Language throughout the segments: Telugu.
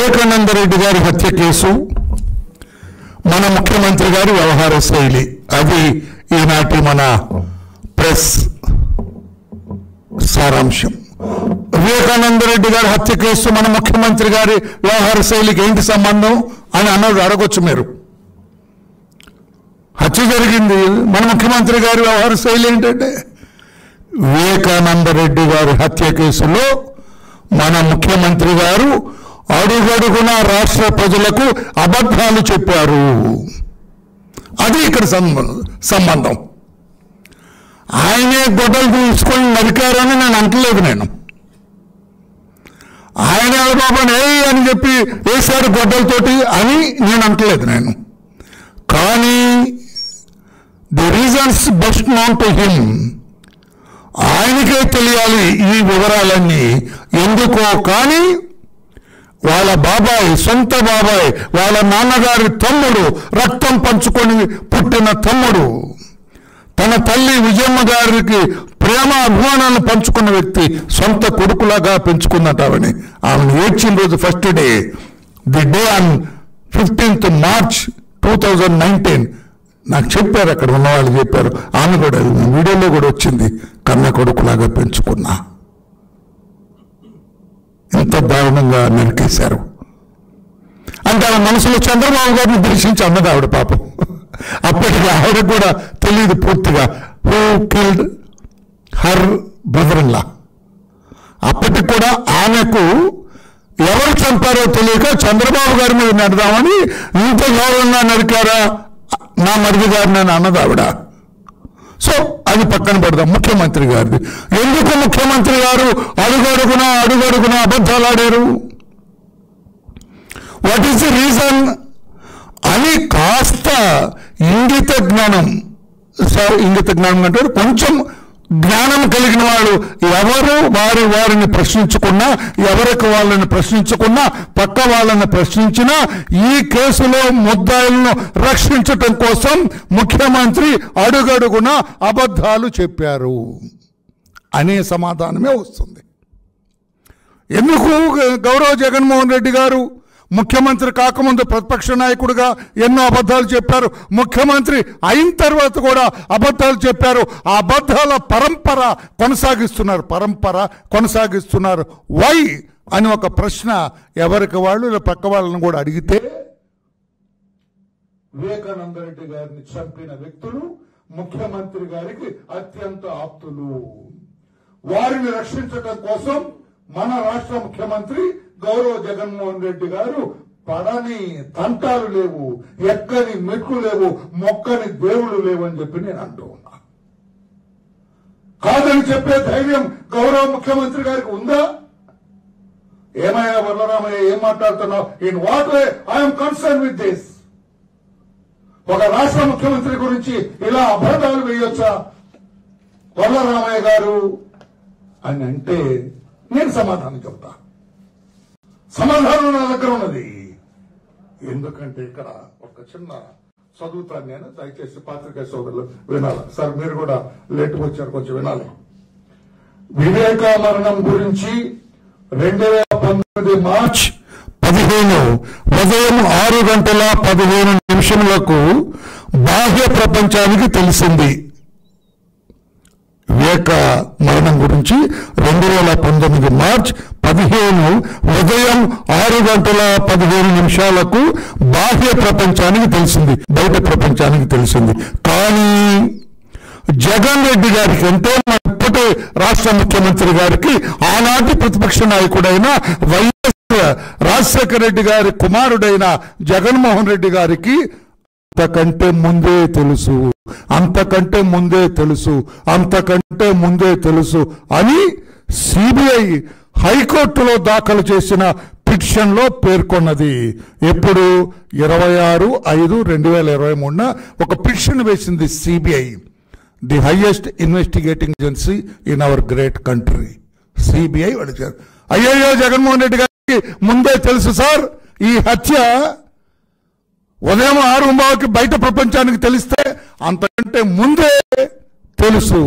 వివేకానంద రెడ్డి గారి హత్య కేసు మన ముఖ్యమంత్రి గారి వ్యవహార శైలి అది ఈనాటి మన ప్రెస్ సారాంశం వివేకానంద రెడ్డి గారి హత్య కేసు మన ముఖ్యమంత్రి గారి వ్యవహార శైలికి ఏంటి సంబంధం అని అన్నది అడగొచ్చు మీరు హత్య జరిగింది మన ముఖ్యమంత్రి గారి వ్యవహార శైలి ఏంటంటే వివేకానంద రెడ్డి గారి హత్య కేసులో మన ముఖ్యమంత్రి గారు అడుగడుగున రాష్ట్ర ప్రజలకు అబద్ధాలు చెప్పారు అది ఇక్కడ సంబ- సంబంధం ఆయనే గొడ్డలు తీసుకొని నరికారని నేను అంటలేదు నేను ఆయన బాబాని ఏ అని చెప్పి వేశాడు గొడ్డలతోటి అని నేను అంటలేదు నేను కానీ the reasons best known to him ఆయనకే తెలియాలి ఈ వివరాలన్నీ ఎందుకో కానీ వాళ్ళ బాబాయ్ సొంత బాబాయ్ వాళ్ళ నాన్నగారి తమ్ముడు రక్తం పంచుకొని పుట్టిన తమ్ముడు తన తల్లి విజయమ్మ గారికి ప్రేమ అభిమానాలను పంచుకున్న వ్యక్తి సొంత కొడుకులాగా పెంచుకున్నట్టు ఆమెని ఆమెను ఏడ్చిన రోజు first day the day on fifteenth March two thousand nineteen నాకు చెప్పారు అక్కడ ఉన్న వాళ్ళు చెప్పారు ఆమె కూడా వీడియోలో కూడా వచ్చింది కన్న కొడుకులాగా పెంచుకున్నా ఎంత దారుణంగా నరికేశారు అంటే ఆమె మనసులో చంద్రబాబు గారిని దర్శించి అన్నది ఆవిడ పాపం అప్పటికి ఆవిడ కూడా తెలియదు పూర్తిగా who killed her brother in law అప్పటికి కూడా ఆమెకు ఎవరు చంపారో తెలియక చంద్రబాబు గారి మీద నడదామని ఇంత గౌరవంగా నరికారా నా మరిది గారిని అని అన్నది ఆవిడ సో అది పక్కన పెడదాం ముఖ్యమంత్రి గారిది ఎందుకు ముఖ్యమంత్రి గారు అడుగడుగున అడుగడుగున అబద్ధాలు ఆడారు వాట్ ఈస్ ది రీజన్ అని కాస్త ఇంగిత జ్ఞానం సారీ ఇంగిత జ్ఞానం అంటే కొంచెం జ్ఞానం కలిగిన వాళ్ళు ఎవరు వారి వారిని ప్రశ్నించుకున్నా ఎవరికి వాళ్ళని ప్రశ్నించుకున్నా పక్క వాళ్ళని ప్రశ్నించినా ఈ కేసులో ముద్దాయిలను రక్షించటం కోసం ముఖ్యమంత్రి అడుగడుగున అబద్ధాలు చెప్పారు అనే సమాధానమే వస్తుంది ఎందుకు గౌరవ జగన్మోహన్ రెడ్డి గారు ముఖ్యమంత్రి కాకముందు ప్రతిపక్ష నాయకుడిగా ఎన్నో అబద్ధాలు చెప్పారు ముఖ్యమంత్రి అయిన తర్వాత కూడా అబద్ధాలు చెప్పారు ఆ అబద్ధాల పరంపర కొనసాగిస్తున్నారు పరంపర కొనసాగిస్తున్నారు వై అని ఒక ప్రశ్న ఎవరికి వాళ్ళు ఇలా పక్క వాళ్ళని కూడా అడిగితే వివేకానంద రెడ్డి గారిని చంపిన వ్యక్తులు ముఖ్యమంత్రి గారికి అత్యంత ఆప్తులు వారిని రక్షించటం కోసం మన రాష్ట్ర ముఖ్యమంత్రి గౌరవ జగన్మోహన్ రెడ్డి గారు పడని తంటాలు లేవు ఎక్కని మెట్లు లేవు మొక్కని దేవుళ్ళు లేవు అని చెప్పి నేను అంటూ ఉన్నా కాదని చెప్పే ధైర్యం గౌరవ ముఖ్యమంత్రి గారికి ఉందా ఏమైనా వరలరామయ్య ఏం మాట్లాడుతున్నావు in what way I'm concern with this ఒక రాష్ట్ర ముఖ్యమంత్రి గురించి ఇలా అబద్ధాలు వేయొచ్చా వరలరామయ్య గారు అని అంటే నేను సమాధానం చెబుతా సమాధానం నా దగ్గర ఉన్నది ఎందుకంటే ఇక్కడ ఒక చిన్న చదువుతాను నేను దయచేసి పాత్రికేయ సోదరులు వినాలి సార్ మీరు కూడా లేటుగా వచ్చారు కొంచెం వినాలి వివేక మరణం గురించి రెండు వేల పంతొమ్మిది మార్చ్ పదిహేను ఉదయం ఆరు గంటల పదిహేను నిమిషములకు బాహ్య ప్రపంచానికి తెలిసింది వివేక మరణం గురించి రెండు వేల పంతొమ్మిది మార్చ్ పదిహేను ఉదయం ఆరు గంటల పదిహేను నిమిషాలకు బాహ్య ప్రపంచానికి తెలిసింది బయట ప్రపంచానికి తెలిసింది కానీ జగన్ రెడ్డి గారికి అంటే మన ఇప్పటి రాష్ట్ర ముఖ్యమంత్రి గారికి ఆనాటి ప్రతిపక్ష నాయకుడైన వైఎస్ రాజశేఖర రెడ్డి గారి కుమారుడైన జగన్మోహన్ రెడ్డి గారికి అంతకంటే ముందే తెలుసు అంతకంటే ముందే తెలుసు అంతకంటే ముందే తెలుసు అని సిబిఐ హైకోర్టులో దాఖలు చేసిన పిటిషన్ లో పేర్కొన్నది ఎప్పుడు ఇరవై ఆరు ఐదు రెండు వేల ఇరవై మూడున ఒక పిటిషన్ వేసింది CBI the highest investigating agency in our great country CBI అడిగారు అయ్యయ్యో జగన్మోహన్ రెడ్డి గారికి ముందే తెలుసు సార్ ఈ హత్య ఉదయం ఆరు బావుకి బయట ప్రపంచానికి తెలిస్తే అంతకంటే ముందే తెలుసు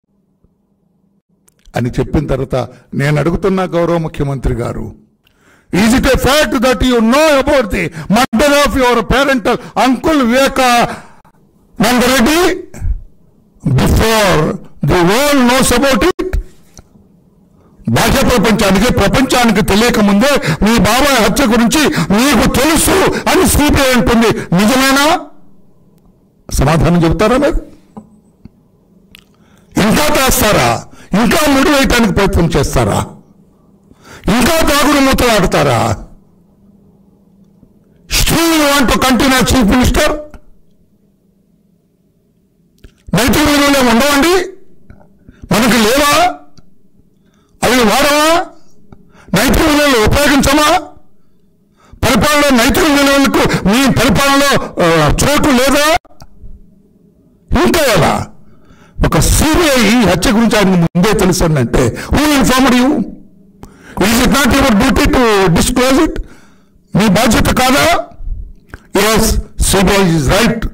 అని చెప్పిన తర్వాత నేను అడుగుతున్న గౌరవ ముఖ్యమంత్రి గారు is it a fact that you know about the murder of your parental uncle Viveka Nandareddy before the world knows about it బాహ్య ప్రపంచానికి ప్రపంచానికి తెలియక ముందే మీ బాబాయ్ హత్య గురించి మీకు తెలుసు అని సిబిఐ అంటుంది నిజమేనా సమాధానం చెబుతారా మీరు ఇంకా చేస్తారా ఇంకా ముడి వేయటానికి ప్రయత్నం చేస్తారా ఇంకా దాగుడు మూతలు ఆడతారా still want to continue chief minister నైతిక విలువలు ఏమి ఉండవండి మనకి లేవా అవి వాడమా నైతిక విలువలు ఉపయోగించమా పరిపాలన నైతిక విలువలకు మీ పరిపాలనలో ఆ, చోటు లేదా ఇంకా ఎలా ఒక సిబిఐ హత్య గురించి ఆయన ముందే తెలుసంటే who informed you is it not your duty to disclose it మీ బాధ్యత కాదా ఎస్ సిబిఐ ఈజ్ రైట్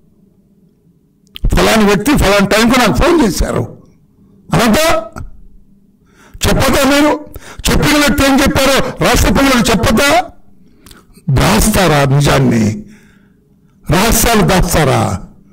ఫలాని వ్యక్తి ఫలాని టైంకి నాకు ఫోన్ చేశారు అనంతా చెప్పదా మీరు చెప్పిన వ్యక్తి ఏం చెప్పారో రాష్ట్ర ప్రజలకు చెప్పదా దాస్తారా నిజాన్ని రహస్యాలు దాస్తారా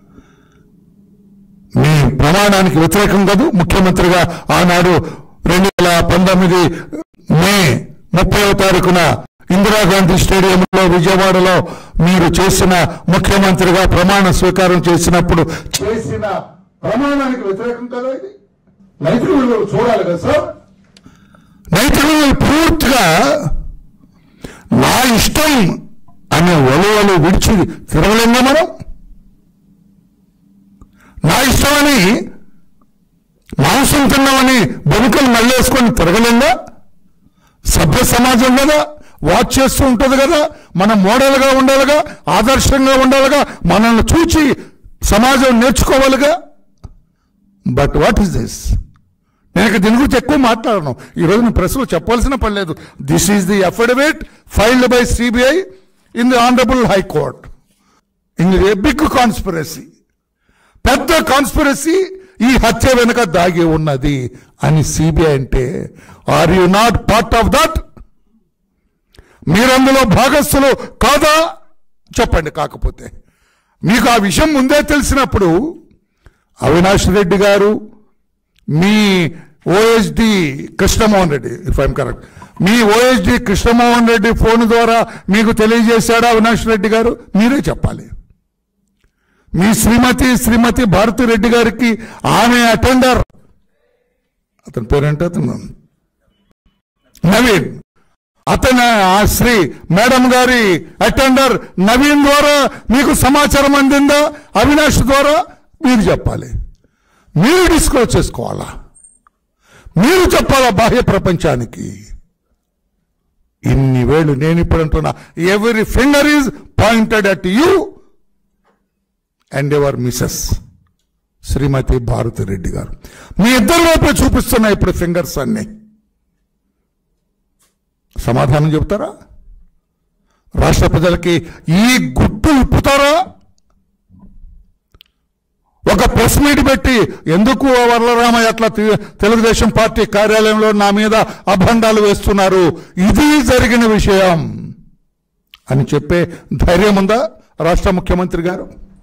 మీ ప్రమాణానికి వ్యతిరేకం కాదు ముఖ్యమంత్రిగా ఆనాడు రెండు వేల పంతొమ్మిది మే ముప్పైవ తారీఖున ఇందిరాగాంధీ స్టేడియంలో విజయవాడలో మీరు చేసిన ముఖ్యమంత్రిగా ప్రమాణ స్వీకారం చేసినప్పుడు చేసిన ప్రమాణానికి వ్యతిరేకం కదా ఇది నైతిక విలువలు చూడాలి కదా సార్ నైతిక విలువలు పూర్తిగా నా ఇష్టం అనే ఒలవలు విడిచి తిరగలేంగా మనం నా ఇష్టమని మాంసం తిన్నామని బొనుకలు మళ్ళేసుకొని తిరగలేంగా సభ్య సమాజం కదా వాచ్ చేస్తూ ఉంటుంది కదా మనం మోడల్గా ఉండాలిగా ఆదర్శంగా ఉండాలిగా మనల్ని చూచి సమాజం నేర్చుకోవాలిగా బట్ వాట్ ఈస్ దిస్ నేను ఇక దీని గురించి ఎక్కువ మాట్లాడను ఈరోజు నేను ప్రెస్లో చెప్పాల్సిన పని లేదు this is the affidavit filed by CBI in the honourable high court in the big conspiracy పెద్ద కాన్స్పిరసీ ఈ హత్య వెనుక దాగి ఉన్నది అని సిబిఐ అంటే are you not part of that మీరందులో భాగస్థులు కాదా చెప్పండి కాకపోతే మీకు ఆ విషయం ముందే తెలిసినప్పుడు అవినాష్ రెడ్డి గారు మీ OSD Krishnamohan Reddy if I'm correct మీ ఓఎస్డి కృష్ణమోహన్ రెడ్డి ఫోన్ ద్వారా మీకు తెలియజేశాడా అవినాష్ రెడ్డి గారు మీరే చెప్పాలి మీ శ్రీమతి శ్రీమతి భారతి రెడ్డి గారికి ఆమె అటెండర్ అతని పేరేంటి అతను నవీన్ అతను ఆ శ్రీ మేడం గారి అటెండర్ నవీన్ ద్వారా మీకు సమాచారం అందిందా అవినాష్ ద్వారా మీరు చెప్పాలి మీరు డిస్క్లోజ్ చేసుకోవాలా మీరు చెప్పాలా బాహ్య ప్రపంచానికి ఇన్ని వేలు నేను ఇప్పుడు అంటున్నా ఎవరి finger is pointed at you and ever Mrs Shrimati Bharati Reddy garu మీ ఇద్దరు వైపే చూపిస్తున్నా ఇప్పుడు ఫింగర్స్ అన్ని సమాధానం చెబుతారా రాష్ట్ర ప్రజలకి ఈ గుట్టు ఇప్పుతారా ఒక ప్రెస్ మీట్ పెట్టి ఎందుకు వరలరామయ్య అట్లా తి- తెలుగుదేశం పార్టీ కార్యాలయంలో నా మీద అభండాలు వేస్తున్నారు ఇది జరిగిన విషయం అని చెప్పే ధైర్యం ఉందా రాష్ట్ర ముఖ్యమంత్రి గారు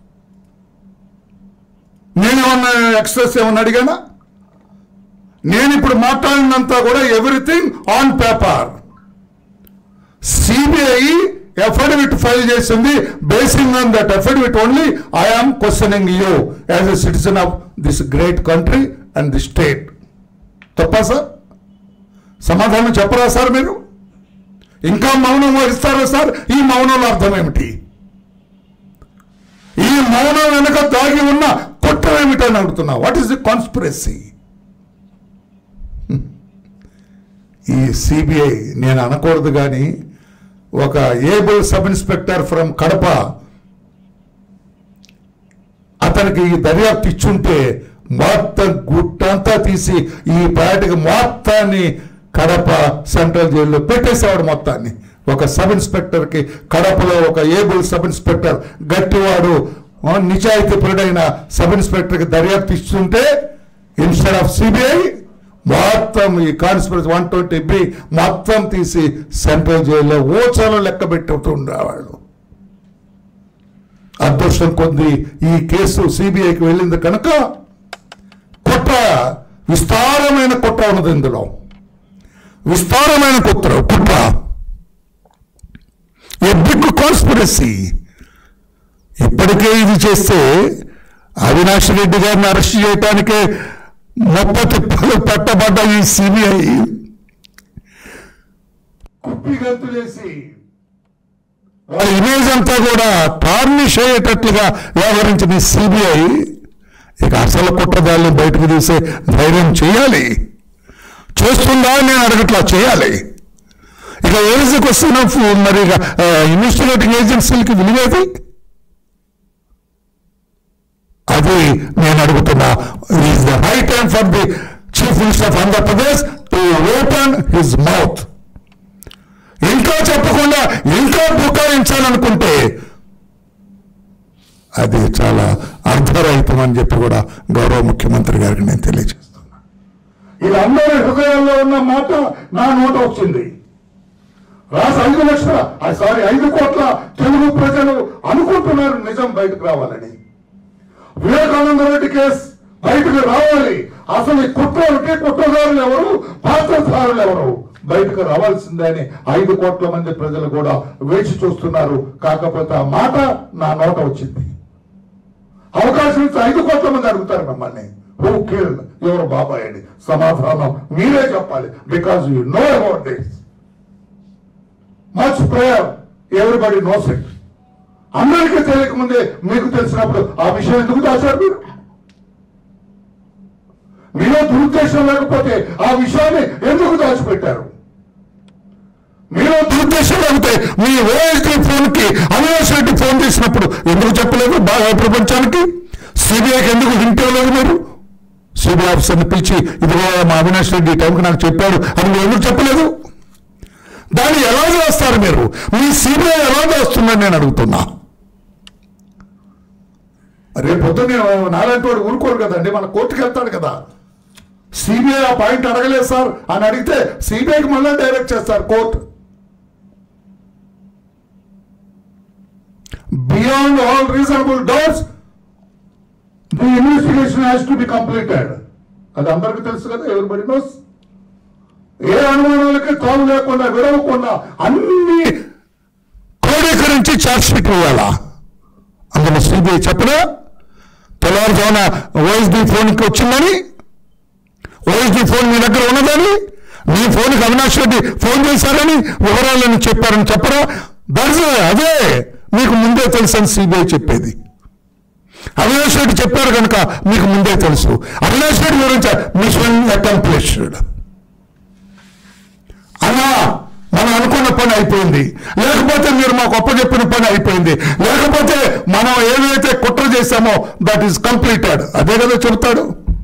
నేనేమన్నా ఎక్స్ప్రెస్ ఏమన్నా అడిగానా నేను ఇప్పుడు మాట్లాడినంతా కూడా everything on paper CBI affidavit file చేసింది basing on that affidavit only I'm questioning you as a citizen of this great country and the state తప్పా సార్ సమాధానం చెప్పరా సార్ మీరు ఇంకా మౌనం వహిస్తారా సార్ ఈ మౌనంలో అర్థం ఏమిటి ఈ మౌనం వెనుక దాగి ఉన్న కుట్ర ఏమిటని అడుగుతున్నా వాట్ ఈస్ ది కాన్స్పిరసీ ఈ సిబిఐ నేను అనకూడదు కానీ ఒక able sub inspector from Kadapa అతనికి ఈ దర్యాప్తు ఇచ్చుంటే మొత్తం గుట్టంతా తీసి ఈ బయటకు మొత్తాన్ని కడప సెంట్రల్ జైల్లో పెట్టేసేవాడు మొత్తాన్ని ఒక సబ్ ఇన్స్పెక్టర్కి కడపలో ఒక ఏబుల్ సబ్ ఇన్స్పెక్టర్ గట్టివాడు ఆ, నిజాయితీపరుడైన సబ్ ఇన్స్పెక్టర్కి దర్యాప్తు ఇస్తుంటే ఇన్స్టెడ్ ఆఫ్ సిబిఐ మొత్తం ఈ కాన్స్పిరసీ వన్ ట్వంటీ బి మొత్తం తీసి సెంట్రల్ జైల్లో ఓచాలో లెక్క పెట్టుతూ ఉండేవాళ్ళు అదృష్టం కొద్ది ఈ కేసు సిబిఐకి వెళ్ళింది కనుక కుట్ర విస్తారమైన కుట్ర ఉన్నది ఇందులో విస్తారమైన కుట్ర కుట్ర ఏ బిగ్ కాన్స్పిరసీ ఇప్పటికే ఇది చేస్తే అవినాష్ రెడ్డి గారిని అరెస్ట్ చేయటానికే ముప్ప తిప్పలు పట్టబడ్డ ఈ సిబిఐ కుప్పిగంతులేసి వాళ్ళ ఇమేజ్ అంతా కూడా టార్నిష్ అయ్యేటట్లుగా వ్యవహరించిన సిబిఐ ఇక అసలు కుట్రదాన్ని బయటకు తీసే ధైర్యం చేయాలి చేస్తుందా అని నేను అడగట్లా చేయాలి ఇక ఏజ్కి వస్తున్న ఫు- మరి ఇక ఇన్వెస్టిగేటింగ్ ఏజెన్సీలకి విలువేది అది నేను అడుగుతున్నా is the high time for the chief minister of Andhra Pradesh to open his mouth ఇంకా చెప్పకుండా ఇంకా బుకాయించాలనుకుంటే అది చాలా అర్ధరహితం అని చెప్పి కూడా గౌరవ ముఖ్యమంత్రి గారికి నేను తెలియజేస్తున్నా వీళ్ళందరి హృదయాల్లో ఉన్న మాట నా నోట వచ్చింది రాష్ట్ర ఐదు లక్షల సారీ ఐదు కోట్ల తెలుగు ప్రజలు అనుకుంటున్నారు నిజం బయటకు రావాలని వివేకానంద రెడ్డి కేసు బయటకు రావాలి అసలు ఈ కుట్రలకి కుట్రదారులు ఎవరు పాత్రధారులు ఎవరు బయటకు రావాల్సిందే అని ఐదు కోట్ల మంది ప్రజలు కూడా వేచి చూస్తున్నారు కాకపోతే ఆ మాట నా నోట వచ్చింది అవకాశం ఇస్తే ఐదు కోట్ల మంది అడుగుతారు మిమ్మల్ని హూ కిల్డ్ ఎవరు బాబాయ్ అని సమాధానం మీరే చెప్పాలి because you know about this much prayer everybody knows it అందరికీ తెలియక ముందే మీకు తెలిసినప్పుడు ఆ విషయం ఎందుకు దాచారు మీరు మీలో దురుద్దేశం లేకపోతే ఆ విషయాన్ని ఎందుకు దాచిపెట్టారు మీలో దురుద్దేశం లేకపోతే మీ ఓఎస్డి ఫోన్ కి అవినాష్ రెడ్డి ఫోన్ చేసినప్పుడు ఎందుకు చెప్పలేదు బాగా ప్రపంచానికి సిబిఐకి ఎందుకు హింట్ ఇవ్వలేదు మీరు సిబిఐ ఆఫీసర్ని పిలిచి ఇదిగో మా అవినాష్ రెడ్డి ఈ టైంకి నాకు చెప్పాడు అని మీరు ఎందుకు చెప్పలేదు దాన్ని ఎలా చేస్తారు మీరు మీ సిబిఐ ఎలా చేస్తుందని నేను అడుగుతున్నా రేపు పొద్దున్న నాలాంటి వాడు ఊరుకోరు కదండి మన కోర్టుకి వెళ్తాడు కదా సిబిఐ ఆ పాయింట్ అడగలేదు సార్ అని అడిగితే సిబిఐకి మళ్ళీ డైరెక్ట్ చేస్తారు court beyond all reasonable doubts the investigation has to be completed అది అందరికీ తెలుసు కదా ఎవరిబడి నోస్ ఏ అనుమానాలకి తావు లేకుండా విడవకుండా అన్ని క్రోడీకరించి ఛార్జ్ షీట్ ఇవ్వాలా అందులో సిబిఐ చెప్పనా తెల్లవారుజామున ఓఎస్డి ఫోన్కి వచ్చిందని ఓఎస్డి ఫోన్ మీ దగ్గర ఉన్నదని మీ ఫోన్కి అవినాష్ రెడ్డి ఫోన్ చేశారని వివరాలను చెప్పారని చెప్పరా దర్శ అదే మీకు ముందే తెలుసు అని సిబిఐ చెప్పేది అవినాష్ రెడ్డి చెప్పారు కనుక మీకు ముందే తెలుసు అవినాష్ రెడ్డి గురించి మిషన్ అకంప్లిష్డ్ అలా మనం అనుకున్న పని అయిపోయింది లేకపోతే మీరు మాకు అప్పచెప్పిన పని అయిపోయింది లేకపోతే మనం ఏదైతే కుట్ర చేశామో దట్ ఈస్ కంప్లీటెడ్ అదే కదా చెబుతాడు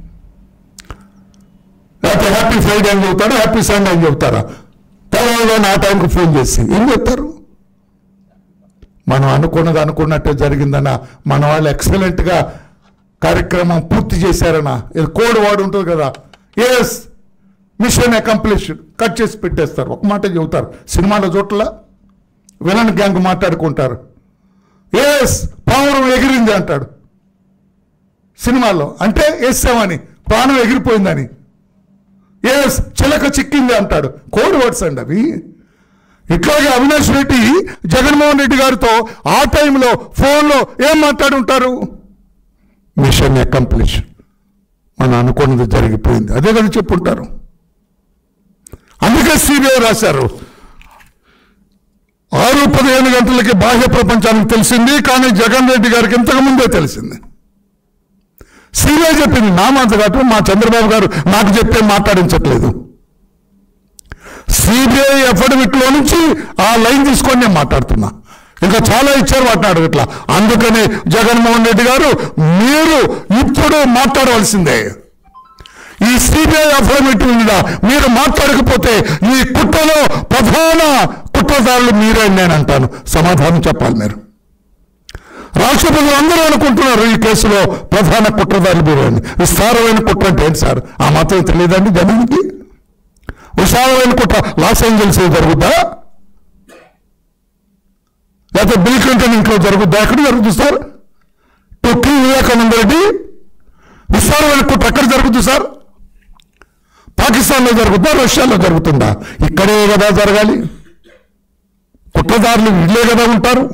లేకపోతే హ్యాపీ ఫ్రైడే అని చెబుతాడు హ్యాపీ సండే అని చెబుతారా తెలంగాణ ఆ టైంకి ఫోన్ చేసి ఏం చెప్తారు మనం అనుకున్నది అనుకున్నట్టే జరిగిందన్న మన వాళ్ళు ఎక్సలెంట్గా కార్యక్రమం పూర్తి చేశారన్న ఇది కోడ్ వాడు ఉంటుంది కదా ఎస్ మిషన్ అకంప్లిష్డ్ కట్ చేసి పెట్టేస్తారు ఒక మాట చెబుతారు సినిమాలో చోట్ల విలన్ గ్యాంగ్ మాట్లాడుకుంటారు ఎస్ పావురం ఎగిరింది అంటాడు సినిమాలో అంటే వేసామని ప్రాణం ఎగిరిపోయిందని ఎస్ చిలక చిక్కింది అంటాడు కోడ్ వర్డ్స్ అండి అవి ఇట్లాగే అవినాష్ రెడ్డి జగన్మోహన్ రెడ్డి గారితో ఆ టైంలో ఫోన్లో ఏం మాట్లాడుంటారు మిషన్ అకంప్లిష్ మనం అనుకున్నది జరిగిపోయింది అదే కదా చెప్పుంటారు అందుకే సిబిఐ రాశారు ఆరు పదిహేను గంటలకి బాహ్య ప్రపంచానికి తెలిసింది కానీ జగన్ రెడ్డి గారికి ఇంతకు ముందే తెలిసింది సిబిఐ చెప్పింది నా మాట కాదు మా చంద్రబాబు గారు నాకు చెప్పే మాట్లాడించట్లేదు సిబిఐ అఫిడవిట్ లో నుంచి ఆ లైన్ తీసుకొని నేను మాట్లాడుతున్నా ఇంకా చాలా ఇచ్చారు వాటిని అడగట్లా అందుకని జగన్మోహన్ రెడ్డి గారు మీరు ఇప్పుడు మాట్లాడవలసిందే ఈ సిబిఐ అఫిడవిట్ మీద మీరు మాట్లాడకపోతే ఈ కుట్రలో ప్రధాన కుట్రదారులు మీరే అని నేను అంటాను సమాధానం చెప్పాలి మీరు రాష్ట్ర ప్రజలు అందరూ అనుకుంటున్నారు ఈ కేసులో ప్రధాన కుట్రదారి మీరు అని విస్తారమైన కుట్ర అంటే ఏంటి సార్ ఆ మాత్రం తెలియదండి జనానికి విశాలమైన కుట్ర లాస్ ఏంజల్స్ జరుగుద్దా లేకపోతే బిల్ క్లింటన్ ఇంట్లో జరుగుద్దా ఎక్కడ జరుగుతుంది సార్ టొక్కి వివేకానంద రెడ్డి విస్తారమైన కుట్ర ఎక్కడ జరుగుతుంది సార్ పాకిస్తాన్లో జరుగుతుందా రష్యాలో జరుగుతుందా ఇక్కడే కదా జరగాలి కుట్రదారులు వీళ్ళే కదా ఉంటారు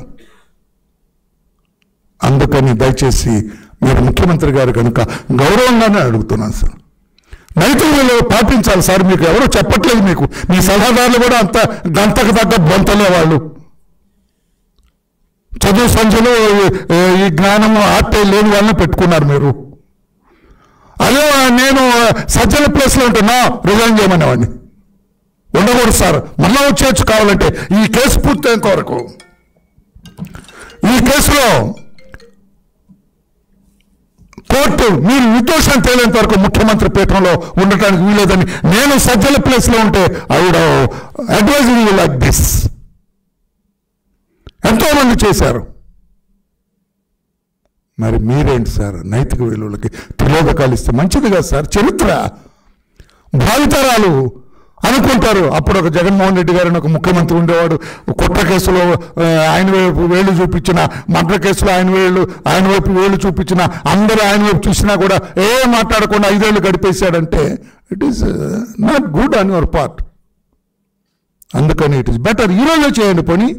అందుకని దయచేసి మీరు ముఖ్యమంత్రి గారు కనుక గౌరవంగానే అడుగుతున్నాను సార్ నైతిక విలువ పాటించాలి సార్ మీకు ఎవరు చెప్పట్లేదు మీకు మీ సలహాదారులు కూడా అంత గంతకు తగ్గ బొంతలే వాళ్ళు చదువు సంఖ్యలో ఈ జ్ఞానము ఆర్టే లేని వాళ్ళని పెట్టుకున్నారు మీరు అదే నేను సజ్జల ప్లేస్లో ఉంటున్నా రిజైన్ చేయమనేవాడిని ఉండకూడదు సార్ మళ్ళా వచ్చేయచ్చు కావాలంటే ఈ కేసు పూర్తయ్యేంత వరకు ఈ కేసులో కోర్టు మీరు నిర్దోషం తేలేంత వరకు ముఖ్యమంత్రి పీఠంలో ఉండటానికి వీలేదని నేను సజ్జల ప్లేస్లో ఉంటే I would advising you like this ఎంతో మంది చేశారు మరి మీరేంటి సార్ నైతిక విలువలకి తిలోదకాలు ఇస్తే మంచిది కదా సార్ చరిత్ర భావితరాలు అనుకుంటారు అప్పుడు ఒక జగన్మోహన్ రెడ్డి గారిని ఒక ముఖ్యమంత్రి ఉండేవాడు కుట్ర కేసులో ఆ, ఆయన వైపు వేలు చూపించిన మంత్ర కేసులో ఆయన వేళ్ళు ఆయన వైపు వేలు చూపించిన అందరూ ఆయన వైపు చూసినా కూడా ఏ మాట్లాడకుండా ఐదేళ్ళు గడిపేశాడంటే it is not good on your part అందుకని ఇట్ ఇస్ బెటర్ ఈరోజే చేయండి పని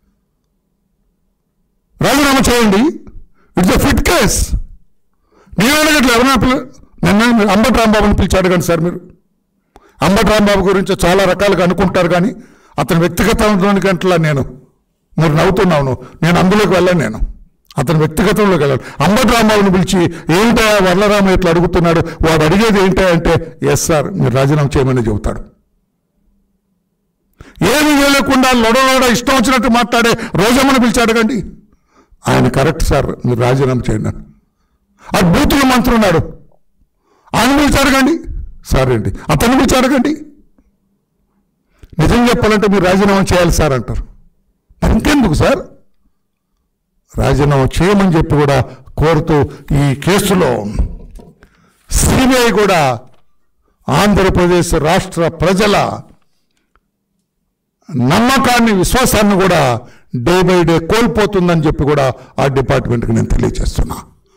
రాజీనామా చేయండి ఇట్స్ ఎ ఫిట్ కేస్ నేను అడగట్లేదు ఎవరైనా పిల్ల నిన్న అంబటి రాంబాబుని పిలిచి అడగండి సార్ మీరు అంబటి రాంబాబు గురించి చాలా రకాలుగా అనుకుంటారు కానీ అతని వ్యక్తిగతంలోని గంటలా నేను మీరు నవ్వుతున్నాను నేను అందులోకి వెళ్ళాను నేను అతని వ్యక్తిగతంలోకి వెళ్ళాను అంబటి రాంబాబుని పిలిచి ఏంటా వరలరామ ఇట్లా అడుగుతున్నాడు వాడు అడిగేది ఏంటా అంటే ఎస్ సార్ మీరు రాజీనామా చేయమని చెబుతాడు ఏమి వేయలేకుండా లొడలోడ ఇష్టం వచ్చినట్టు మాట్లాడే రోజమ్మని పిలిచి అడగండి ఆయన కరెక్ట్ సార్ మీరు రాజీనామా చేయండి అని. ఆ బూతుల మంత్రి ఉన్నాడు ఆయన పిలిచి అడగండి సార్ అండి అతన్ని పిలిచి అడగండి నిజం చెప్పాలంటే మీరు రాజీనామా చేయాలి సార్ అంటారు మరి ఇంకెందుకు సార్ రాజీనామా చేయమని చెప్పి కూడా కోరుతూ ఈ కేసులో సిబిఐ కూడా ఆంధ్రప్రదేశ్ రాష్ట్ర ప్రజల నమ్మకాన్ని విశ్వాసాన్ని కూడా డే బై డే కోల్పోతుందని చెప్పి కూడా ఆ డిపార్ట్మెంట్కి నేను తెలియజేస్తున్నా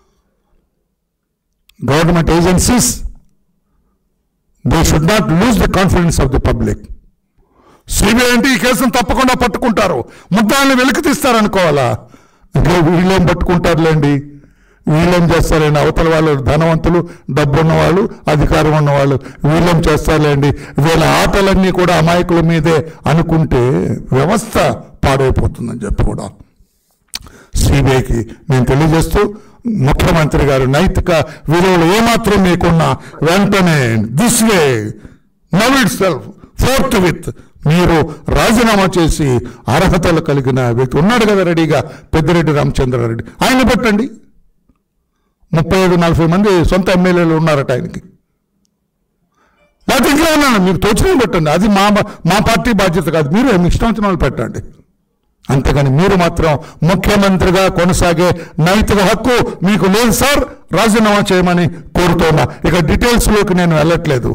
government agencies they should not lose the confidence of the public CBI అంటే ఈ కేసును తప్పకుండా పట్టుకుంటారు ముద్దాన్ని వెలికి తీస్తారనుకోవాలా ఇంకా వీళ్ళేం పట్టుకుంటారులేండి వీళ్ళేం చేస్తారండి అవతల వాళ్ళు ధనవంతులు డబ్బు ఉన్నవాళ్ళు అధికారం ఉన్నవాళ్ళు వీళ్ళేం చేస్తారులేండి వీళ్ళ ఆటలన్నీ కూడా అమాయకుల మీదే అనుకుంటే వ్యవస్థ పాడైపోతుందని చెప్పి కూడా సిబిఐకి నేను తెలియజేస్తూ ముఖ్యమంత్రి గారు నైతిక విలువలు ఏమాత్రం మీకున్నా వెంటనే this way now itself forthwith మీరు రాజీనామా చేసి అర్హతలు కలిగిన వ్యక్తి ఉన్నాడు కదా రెడీగా పెద్దిరెడ్డి రామచంద్రారెడ్డి ఆయన పెట్టండి ముప్పై ఐదు నలభై మంది సొంత ఎమ్మెల్యేలు ఉన్నారట ఆయనకి లేకపోతే ఇంకా ఉన్నాను మీకు తోచినవి పెట్టండి అది మా మా పార్టీ బాధ్యత కాదు మీరు మీ ఇష్టం వచ్చిన వాళ్ళు పెట్టండి అంతేగాని మీరు మాత్రం ముఖ్యమంత్రిగా కొనసాగే నైతిక హక్కు మీకు లేదు సార్ రాజీనామా చేయమని కోరుతున్నా ఇక డీటెయిల్స్లోకి నేను వెళ్ళట్లేదు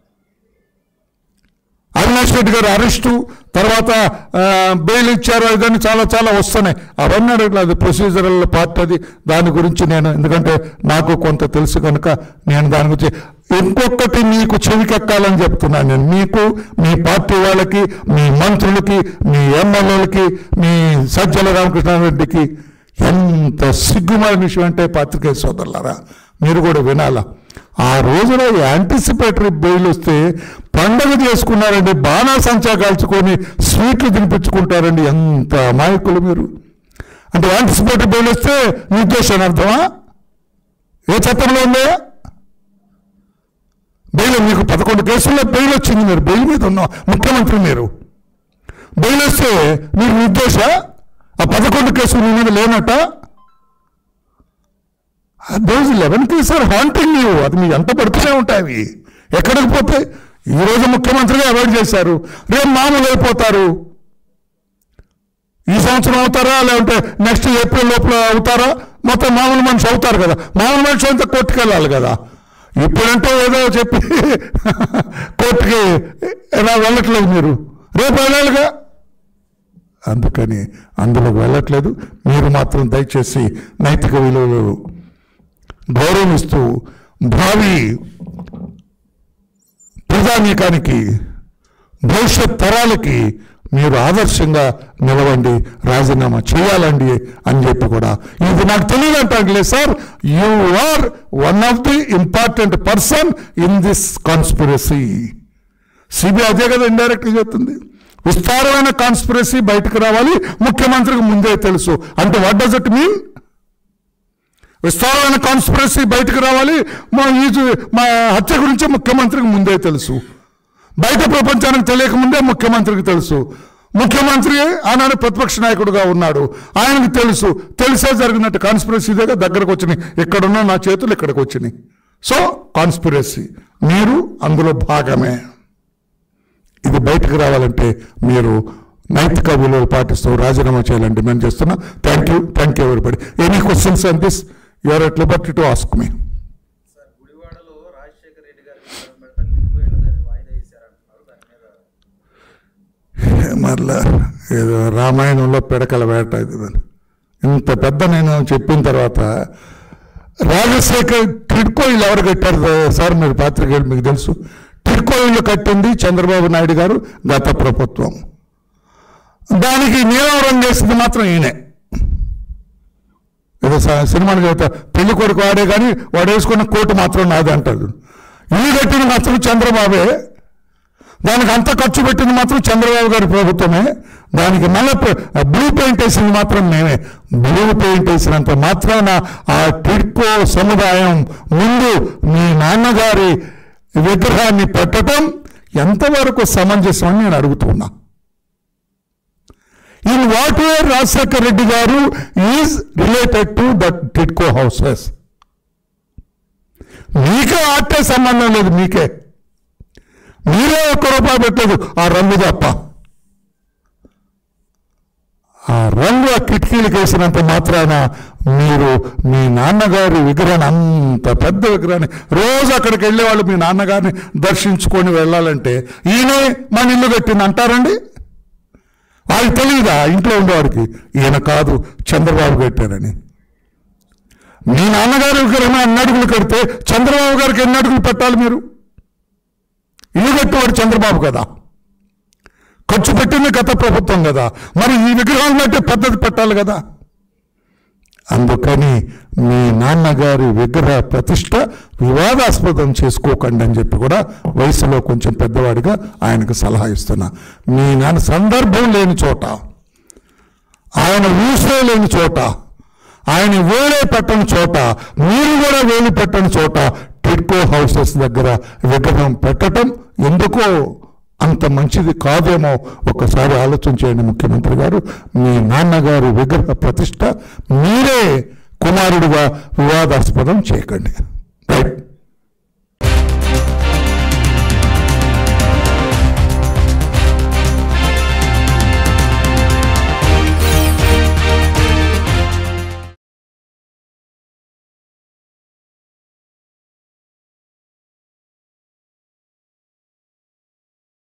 అవినాష్ రెడ్డి గారు అరెస్టు తర్వాత ఆ, బెయిల్ ఇచ్చారు ఇదని చాలా చాలా వస్తున్నాయి అవన్నీ అడగట్లేదు ప్రొసీజరల్ పార్ట్ అది దాని గురించి నేను ఎందుకంటే నాకు కొంత తెలుసు కనుక నేను దాని గురించి ఇంకొకటి మీకు చెవికెక్కాలని చెప్తున్నాను నేను మీకు మీ పార్టీ వాళ్ళకి మీ మంత్రులకి మీ ఎమ్మెల్యేలకి మీ సజ్జల రామకృష్ణారెడ్డికి ఎంత సిగ్గుమైన విషయం అంటే పాత్రికేయ సోదరులారా మీరు కూడా వినాలా ఆ రోజున యాంటిసిపేటరీ బెయిల్ వస్తే పండగ చేసుకున్నారండి బాణాసంచా కాల్చుకొని స్వీట్లు తినిపించుకుంటారండి ఎంత అమాయకులు మీరు అంటే యాంటిసిపేటరీ బెయిల్ వస్తే నిర్దోషం అర్థమా ఏ చట్టంలో ఉందా బెయిల్ మీకు పదకొండు కేసుల్లో బెయిల్ వచ్చింది మీరు బెయిల్ మీద ఉన్న ముఖ్యమంత్రి మీరు బెయిల్ వస్తే మీరు నిర్దోష ఆ పదకొండు కేసులు మీ మీద లేనట those eleven case are haunting you అది మీ ఎంత పడుతూనే ఉంటాయి అవి ఎక్కడికి పోతే ఈ రోజు ముఖ్యమంత్రిగా అవాయిడ్ చేశారు రేపు మామూలు అయిపోతారు ఈ సంవత్సరం అవుతారా లేదంటే నెక్స్ట్ ఏప్రిల్ లోపల అవుతారా మొత్తం మామూలు మనిషి అవుతారు కదా మామూలు మనిషి అంతా కోర్టుకు వెళ్ళాలి కదా ఇప్పుడంటే ఏదో చెప్పి కోర్టుకి ఎలా వెళ్ళట్లేదు మీరు రేపు వెళ్ళాలిగా అందుకని అందులోకి వెళ్ళట్లేదు మీరు మాత్రం దయచేసి నైతిక విలువలు గౌరవిస్తూ భావి ప్రజానీకానికి భవిష్యత్ తరాలకి మీరు ఆదర్శంగా నిలవండి రాజీనామా చేయాలండి అని చెప్పి కూడా ఇది నాకు తెలియదు అంటానులే sir you are one of the important person in this conspiracy CBI అదే కదా ఇండైరెక్ట్గా చెప్తుంది విస్తారమైన కాన్స్పిరసీ బయటకు రావాలి ముఖ్యమంత్రికి ముందే తెలుసు అంటే వాట్ డస్ ఇట్ మీన్ విస్తారమైన కాన్స్పిరసీ బయటకు రావాలి మా ఈ మా హత్య గురించి ముఖ్యమంత్రికి ముందే తెలుసు బయట ప్రపంచానికి తెలియకముందే ముఖ్యమంత్రికి తెలుసు ముఖ్యమంత్రి ఆనాడు ప్రతిపక్ష నాయకుడుగా ఉన్నాడు ఆయనకు తెలుసు తెలిసే జరిగినట్టు కాన్స్పిరసీ దగ్గర దగ్గరకు వచ్చినాయి ఇక్కడున్న నా చేతులు ఇక్కడికి వచ్చినాయి సో కాన్స్పిరసీ మీరు అందులో భాగమే ఇది బయటకు రావాలంటే మీరు నైతిక విలువలు పాటిస్తూ రాజీనామా చేయాలని డిమాండ్ చేస్తున్నా thank you thank you everybody any questions and this you're at liberty to ask me sir గుడివాడలో రాజశేఖర రెడ్డి గారి విగ్రహం పెడతా టిప్పు వాయిదా వేశారంటున్నారు దాని మీద మరలా ఏదో రామాయణంలో పిడకల వేట ఇది అని. ఇంత పెద్ద నేను చెప్పిన తర్వాత రాజశేఖర్ టిడ్కో ఇల్లు ఎవరు కట్టారు సార్ మీరు పాత్రికేయులు మీకు తెలుసు టిడ్కో ఇల్లు కట్టింది చంద్రబాబు నాయుడు గారు గత ప్రభుత్వం దానికి నీలవరం చేసింది మాత్రం ఈయనే ఏదో స- సినిమాలు చెబుతా పెళ్లి కొడుకు వాడే కానీ వాడు వేసుకున్న కోటు మాత్రం నాది అంటాడు ఇల్లు కట్టింది మాత్రం చంద్రబాబే దానికి అంత ఖర్చు పెట్టింది మాత్రం చంద్రబాబు గారి ప్రభుత్వమే దానికి నల్ల బ్లూ పెయింట్ వేసింది మాత్రం మేమే బ్లూ పెయింట్ వేసినంత మాత్రాన ఆ టిడ్కో సముదాయం ముందు మీ నాన్నగారి విగ్రహాన్ని పెట్టడం ఎంతవరకు సమంజసం అని నేను అడుగుతున్నా in what way Rajasekhar Reddy garu is related to that TIDCO houses మీకే ఆటే సంబంధం లేదు మీకే మీరే ఒక్క రూపాయి పెట్టలేదు ఆ రంగు తప్ప ఆ రంగు ఆ కిటికీలకు వేసినంత మాత్రాన మీరు మీ నాన్నగారి విగ్రహాన్ని అంత పెద్ద విగ్రహాన్ని రోజు అక్కడికి వెళ్ళేవాళ్ళు మీ నాన్నగారిని దర్శించుకొని వెళ్ళాలంటే ఈయనే మన ఇల్లు కట్టింది అంటారండి వాళ్ళకి తెలియదా ఇంట్లో ఉండేవాడికి ఈయన కాదు చంద్రబాబు కట్టారని మీ నాన్నగారి విగ్రహం ఎన్ని అడుగులు కడితే చంద్రబాబు గారికి ఎన్ని అడుగులు పెట్టాలి మీరు ఇల్లు కట్టేవాడు చంద్రబాబు కదా ఖర్చు పెట్టింది గత ప్రభుత్వం కదా మరి ఈ విగ్రహాలు పెట్టే పద్ధతి పెట్టాలి కదా అందుకని మీ నాన్నగారి విగ్రహ ప్రతిష్ట వివాదాస్పదం చేసుకోకండి అని చెప్పి కూడా వయసులో కొంచెం పెద్దవాడిగా ఆయనకు సలహా ఇస్తున్నా మీ నాన్న సందర్భం లేని చోట ఆయన ఊసే లేని చోట ఆయన వేలే పెట్టని చోట మీరు కూడా వేలు పెట్టని చోట టిడ్కో హౌసెస్ దగ్గర విగ్రహం పెట్టడం ఎందుకో అంత మంచిది కాదేమో ఒకసారి ఆలోచన చేయండి ముఖ్యమంత్రి గారు మీ నాన్నగారి విగ్రహ ప్రతిష్ట మీరే కుమారుడిగా వివాదాస్పదం చేయకండి